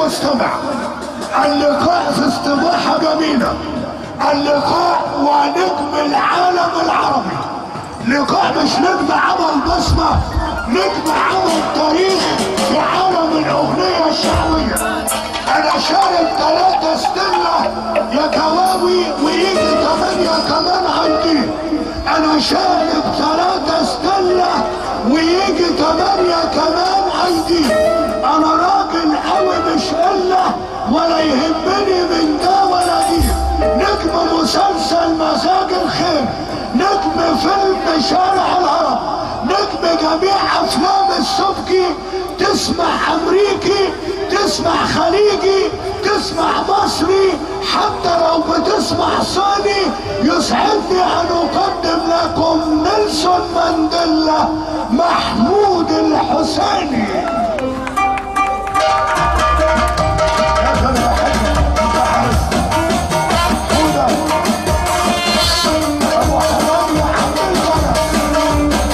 المستمع اللقاء في استباحة جميلة اللقاء ونجم العالم العربي لقاء مش نجم عمل بصمة نجم عمل تاريخ في عالم الأغنية الشعبية أنا شارب ثلاثة ستيلا يا كواوي ويجي ثمانية كمان عندي أنا شارب ثلاثة ستيلا ويجي ثمانية كمان عندي أنا راجل قوي مش قلة ولا يهمني من ده ولا دي نجم مسلسل مزاج الخير نجم فيلم شارع الهرم نجم جميع افلام السبكي تسمع امريكي تسمع خليجي تسمع مصري حتى لو بتسمع صيني يسعدني ان اقدم لكم نيلسون مانديلا محمود الحسيني يا سلام انت عارف هدى ابو حرام يا عم البلد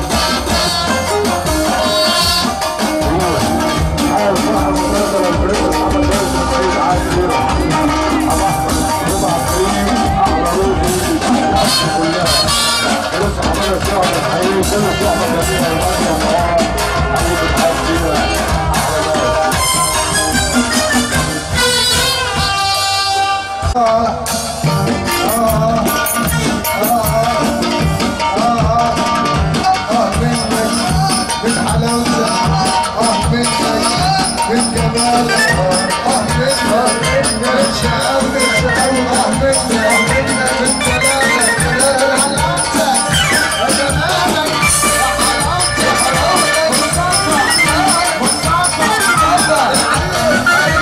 اه منك من حلاوتك اه منك من جمالك اه منك من شقاوتك اه منك من جمالك جلال حلاوتك يا جمالك يا حلاوتك يا حلاوتك مصطفى مصطفى مصطفى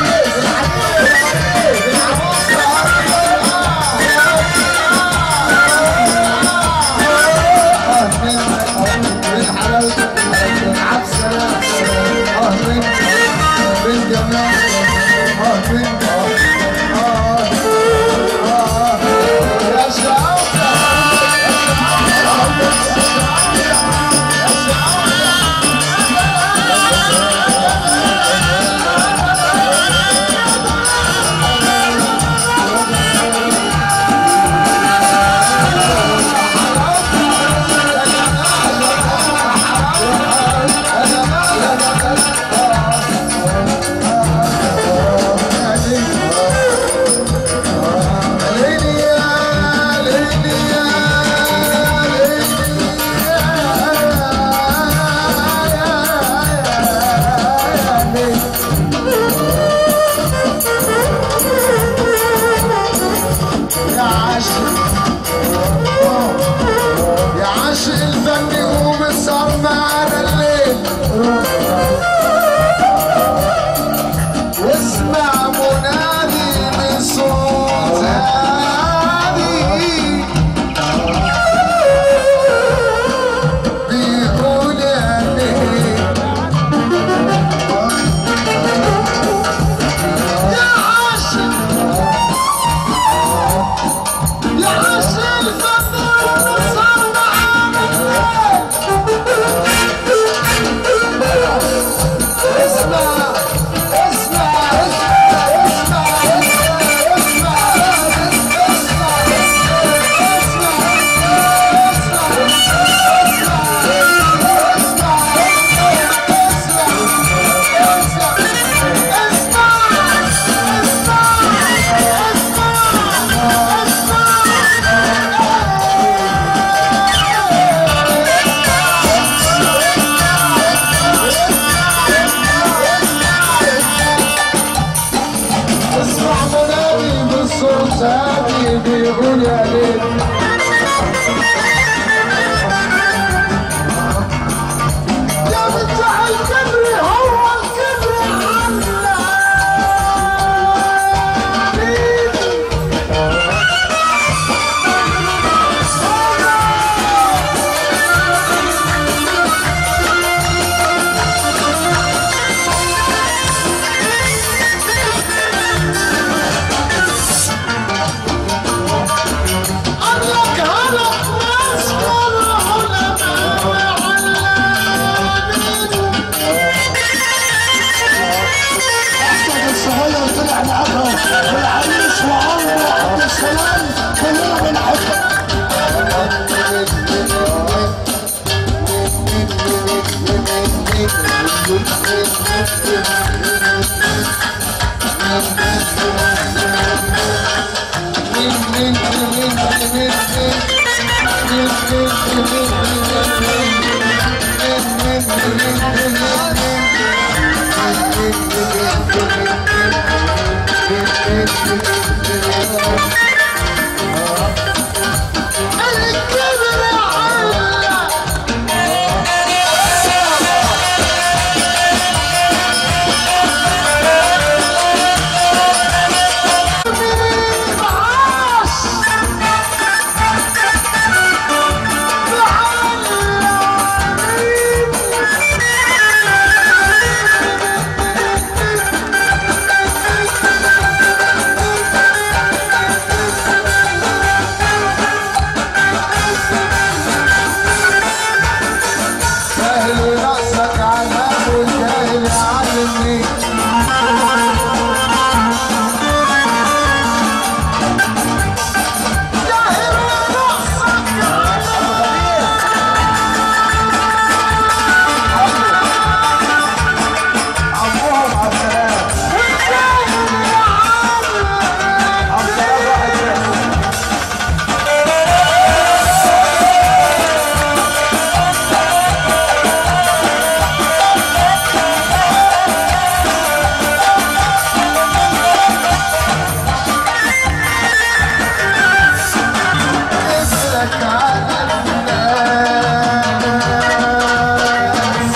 اه منك من حلاوتك من عسلك اه منك من جمالك اه منك اه اه سهل رأسك عذاب والجاهل يعلمني عمهم على السلام على السلام واحد بس اسلك على الناس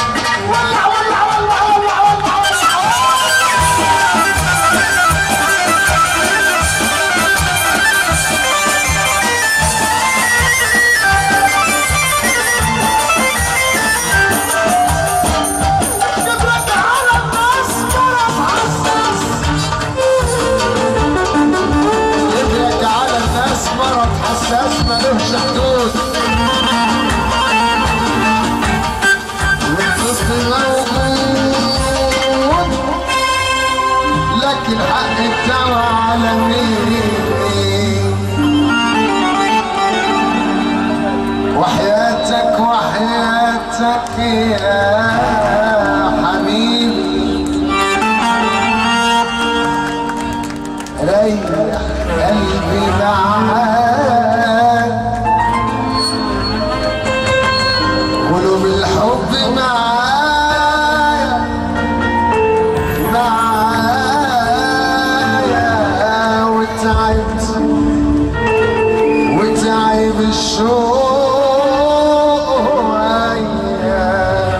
يدرك على الناس مرض حساس ملوش حدود والطفل موجود لكن حق الدواء على مين وحياتك وحياتك يا حبيبي ريح قلبي معاك قلوب الحب معايا معايا وتعبت وتعب الشوق ويا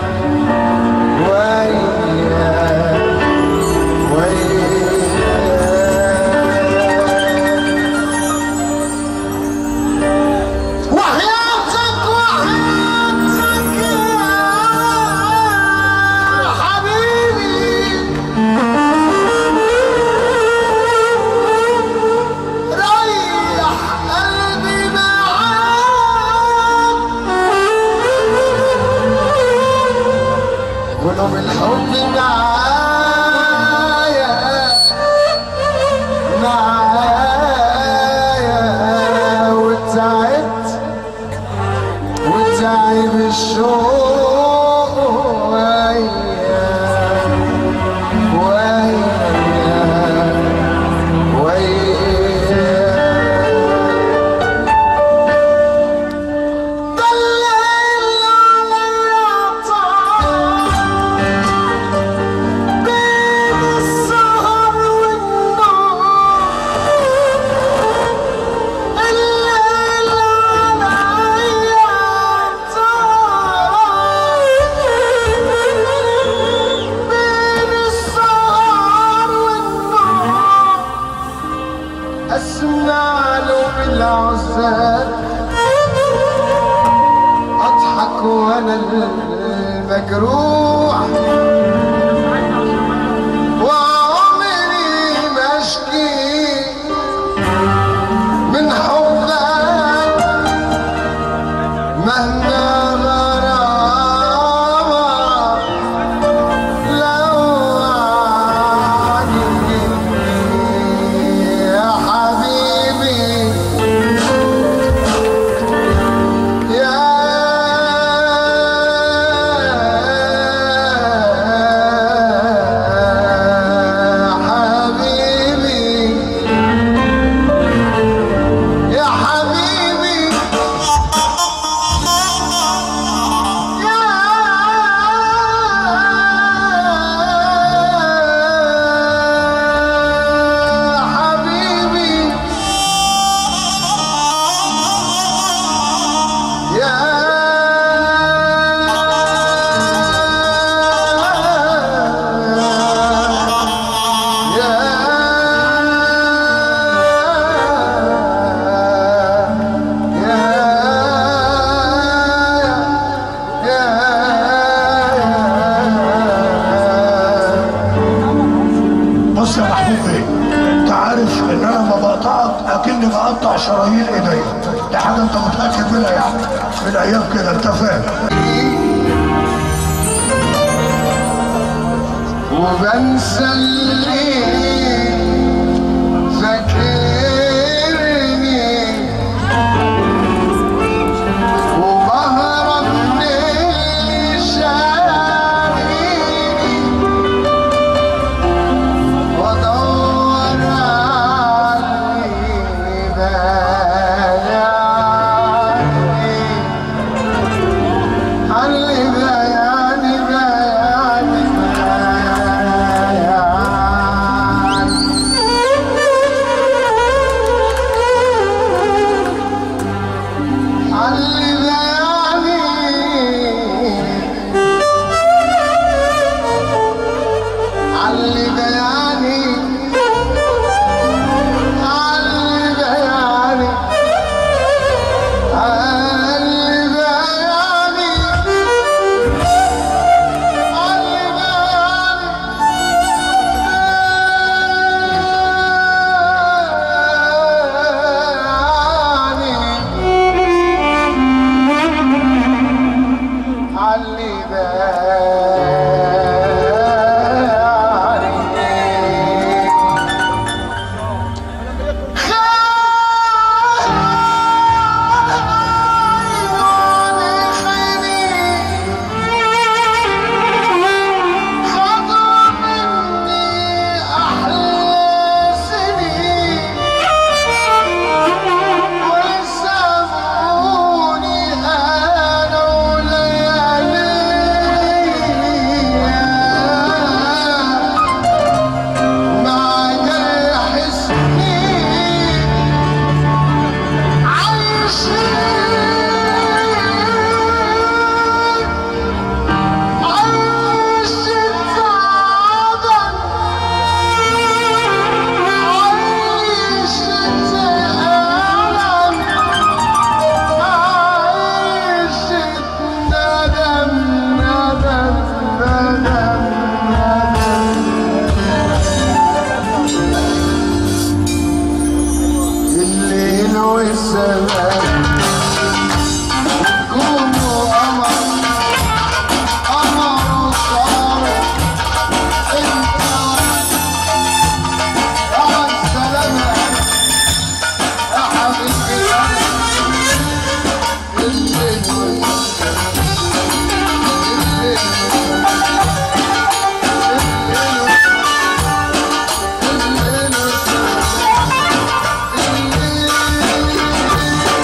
ويا ويا وحياتك وحياتك يا حبيبي ريح قلبي معاك قلوب الحب معايا معايا وتعبت وتعب الشوق ويا ويا ويا دلل عليا طعام بين السهر والنوم الليل عليا طعام بين السهر والنوم اسمع له بالعزاب اضحك وانا المجروح وعمري ما اشكي من حبك مهما غرامك لو عني يا حبيبي يا قلبي انت عارف ان انا ما بقطعك اكني بقطع شرايين ايديا دي حاجه انت متاكد منها يعني من ايام كده انت فاهم وبنسى اللي فاكرني وبهرب من اللي شاريني وادور على اللي بايعني علي بياني بياني بياني علي بياني علي بياني علي بياني علي بياني علي بياني علي بياني مع جرح سنين الليل والسماء قوموا قمر قمر وصار انت يا السلامة يا حبيبي الليل والسماء الليل والسماء الليل والسماء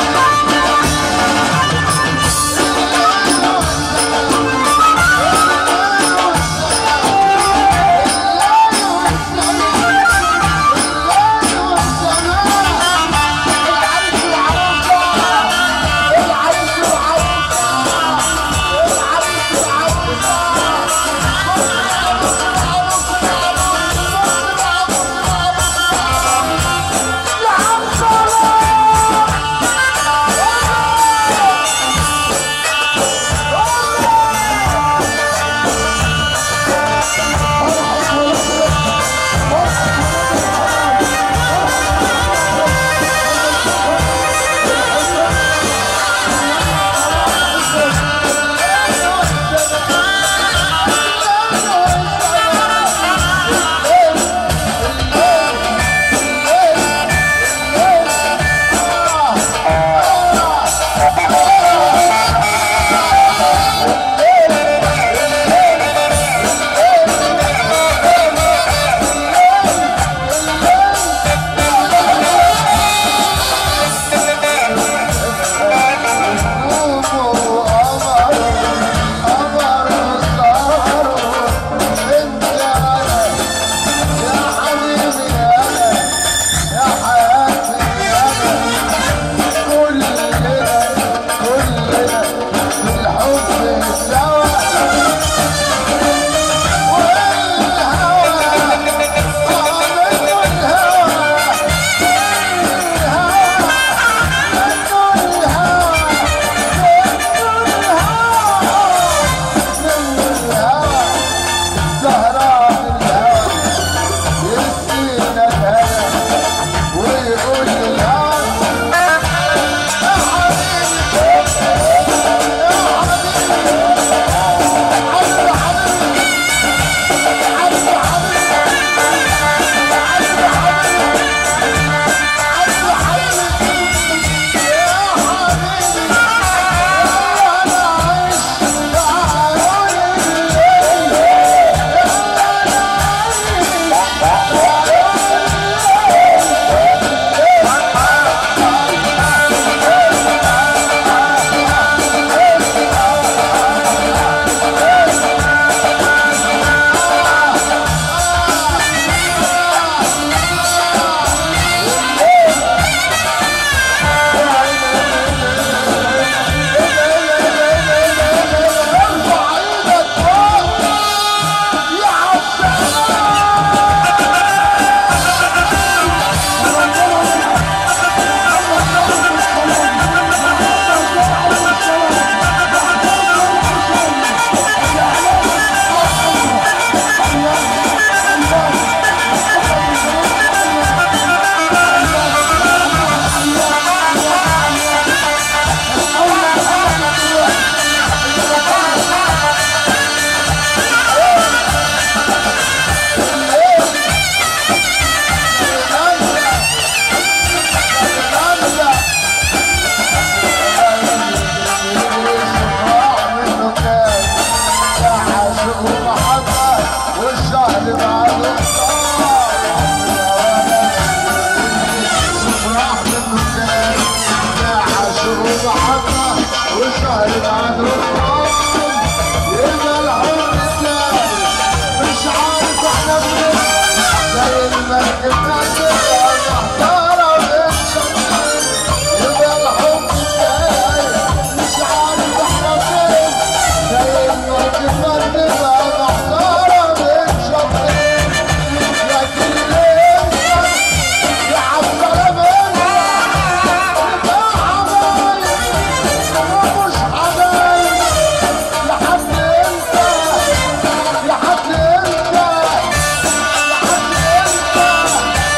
المركب نازلة محتارة بين شطين يبقى الحب ازاي مش عارف احنا فين زي المركب مركبة محتارة بين شطين لكن ليه يا عبد بينا يبقى حبايب ومش حبايب يا حد انت يا حد انت يا حد انت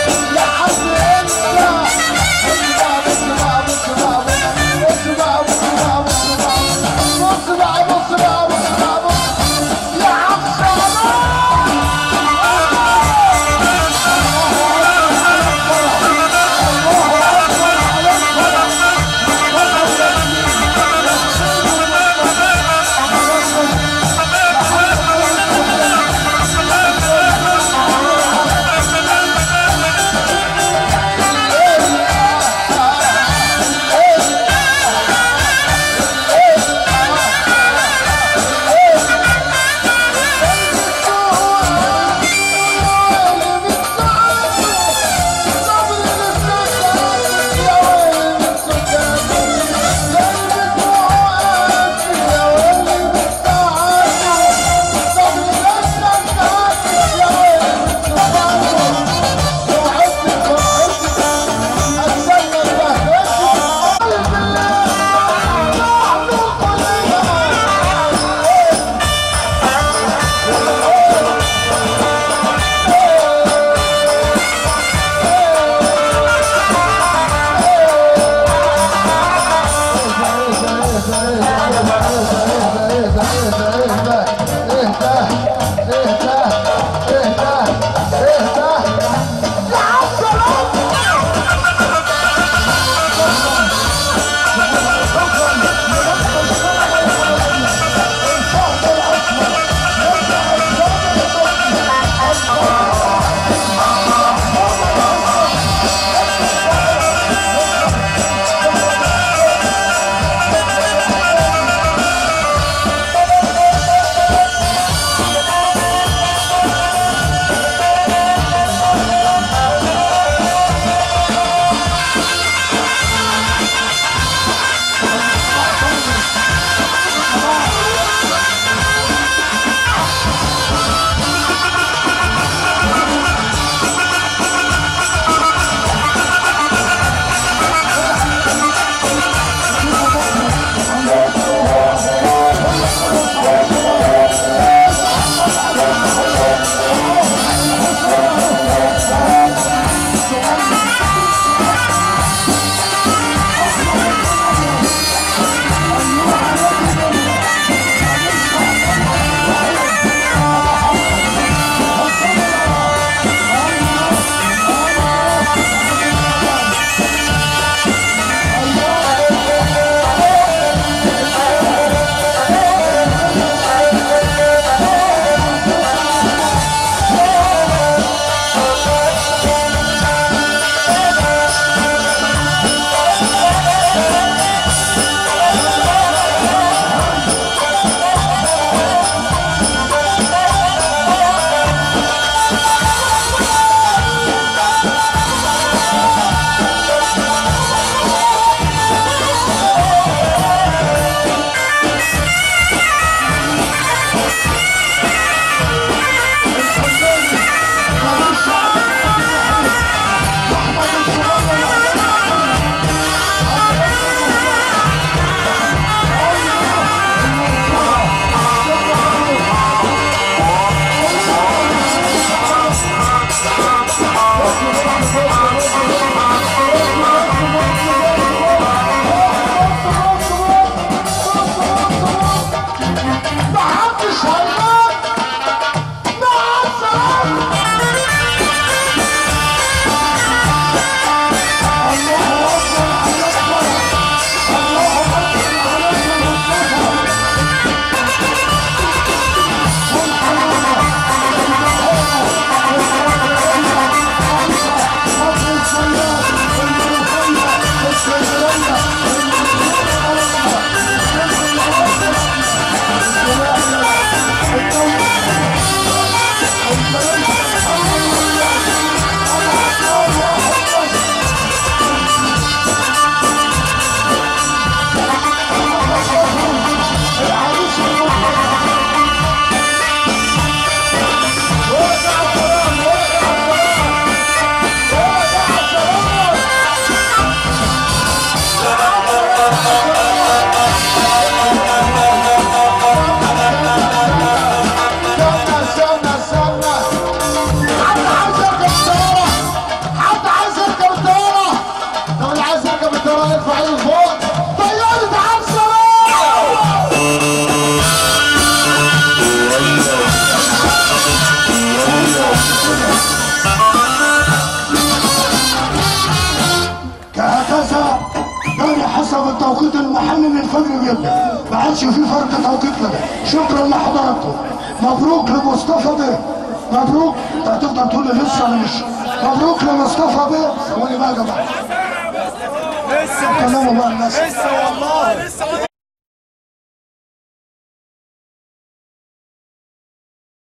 مهم جدا ما عادش في فرق توقيت كده شكرا لحضراتكم مبروك لمصطفى بيه مبروك انت هتفضل تقول لي لسه انا مش مبروك لمصطفى بيه ثواني بقى يا جماعه لسه كلموا بقى الناس لسه والله